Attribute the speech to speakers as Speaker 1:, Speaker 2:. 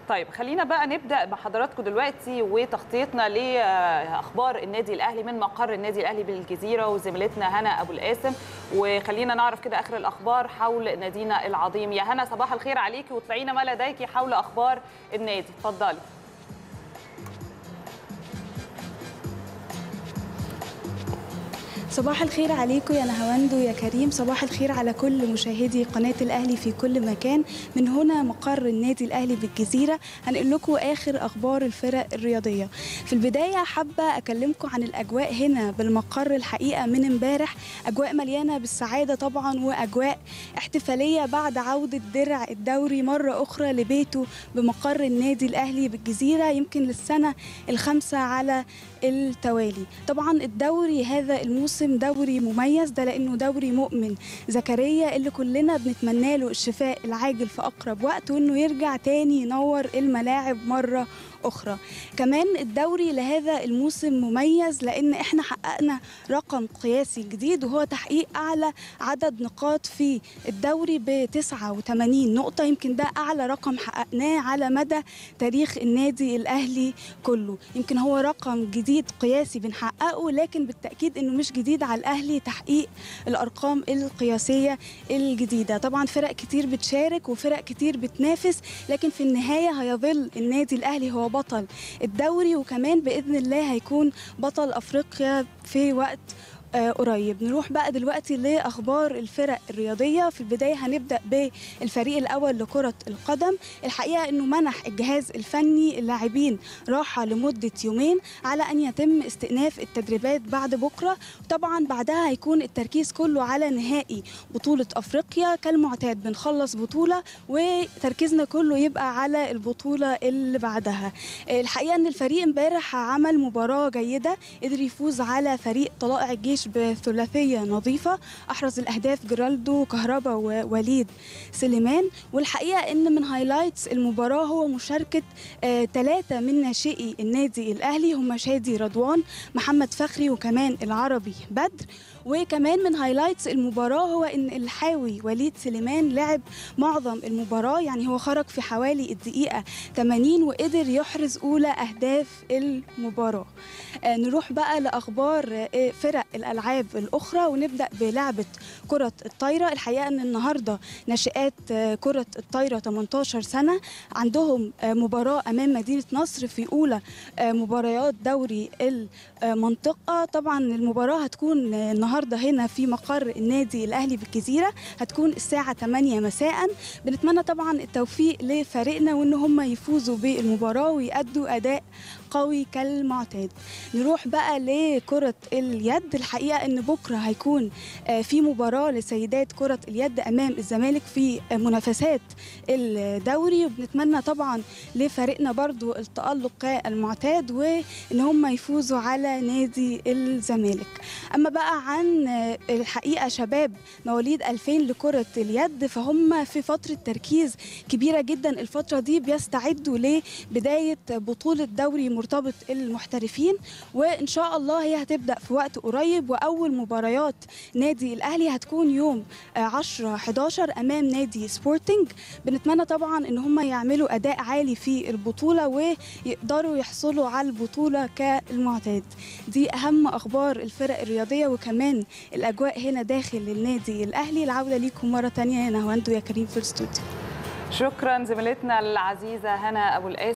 Speaker 1: طيب خلينا بقى نبدا بحضراتكم دلوقتي وتغطيتنا لاخبار النادي الاهلي من مقر النادي الاهلي بالجزيره وزميلتنا هنا ابو القاسم وخلينا نعرف كده اخر الاخبار حول نادينا العظيم يا هنا صباح الخير عليكي وطلعينا ما لديكي حول اخبار النادي اتفضلي
Speaker 2: صباح الخير عليكم يا نهاوند ويا كريم صباح الخير على كل مشاهدي قناة الأهلي في كل مكان من هنا مقر النادي الأهلي بالجزيرة هنقول لكم آخر أخبار الفرق الرياضية في البداية حابة أكلمكم عن الأجواء هنا بالمقر الحقيقة من امبارح أجواء مليانة بالسعادة طبعا وأجواء احتفالية بعد عودة درع الدوري مرة أخرى لبيته بمقر النادي الأهلي بالجزيرة يمكن للسنة الخامسة على التوالي طبعا الدوري هذا الموسم دوري مميز ده لانه دوري مؤمن زكريا اللي كلنا بنتمنى له الشفاء العاجل في اقرب وقت وانه يرجع تاني ينور الملاعب مره اخرى كمان الدوري لهذا الموسم مميز لان احنا حققنا رقم قياسي جديد وهو تحقيق اعلى عدد نقاط في الدوري ب 89 نقطه يمكن ده اعلى رقم حققناه على مدى تاريخ النادي الاهلي كله يمكن هو رقم جديد قياسي بنحققه لكن بالتاكيد انه مش جديد على الاهلي تحقيق الارقام القياسيه الجديده طبعا فرق كتير بتشارك وفرق كتير بتنافس لكن في النهايه هيظل النادي الاهلي هو بطل الدوري وكمان باذن الله هيكون بطل افريقيا في وقت آه قريب نروح بقى دلوقتي لاخبار الفرق الرياضيه في البدايه هنبدا بالفريق الاول لكره القدم الحقيقه انه منح الجهاز الفني اللاعبين راحه لمده يومين على ان يتم استئناف التدريبات بعد بكره طبعا بعدها هيكون التركيز كله على نهائي بطوله افريقيا كالمعتاد بنخلص بطوله وتركيزنا كله يبقى على البطوله اللي بعدها الحقيقه ان الفريق امبارح عمل مباراه جيده قدر يفوز على فريق طلائع الجيش بثلاثية نظيفة أحرز الأهداف جرالدو كهربا ووليد سليمان والحقيقة إن من هايلايتس المباراة هو مشاركة ثلاثة آه من ناشئي النادي الأهلي هم شادي رضوان محمد فخري وكمان العربي بدر وكمان من هايلايتس المباراة هو إن الحاوي وليد سليمان لعب معظم المباراة يعني هو خرج في حوالي الدقيقة 80 وقدر يحرز أولى أهداف المباراة آه نروح بقى لأخبار آه فرق الألعاب الأخرى ونبدأ بلعبة كرة الطايرة الحقيقة أن النهاردة ناشئات آه كرة الطايرة 18 سنة عندهم مباراة أمام مدينة نصر في أولى مباريات دوري المنطقة طبعا المباراة هتكون النهارده النهارده هنا في مقر النادي الاهلي بالجزيره هتكون الساعه 8 مساء بنتمنى طبعا التوفيق لفريقنا وان هم يفوزوا بالمباراه ويأدوا اداء قوي كالمعتاد نروح بقى لكرة اليد الحقيقة ان بكرة هيكون في مباراة لسيدات كرة اليد امام الزمالك في منافسات الدوري وبنتمنى طبعا لفريقنا برضو التألق كالمعتاد وان هم يفوزوا على نادي الزمالك اما بقى عن الحقيقة شباب مواليد 2000 لكرة اليد فهم في فترة تركيز كبيرة جدا الفترة دي بيستعدوا لبداية بطولة دوري مرتبط المحترفين وان شاء الله هي هتبدا في وقت قريب واول مباريات نادي الاهلي هتكون يوم 10 11 امام نادي سبورتنج بنتمنى طبعا ان هم يعملوا اداء عالي في البطوله ويقدروا يحصلوا على البطوله كالمعتاد دي اهم اخبار الفرق الرياضيه وكمان الاجواء هنا داخل النادي الاهلي العوده ليكم مره ثانيه يا نهواندو يا كريم في الاستوديو
Speaker 1: شكرا زميلتنا العزيزه هنا ابو القاسم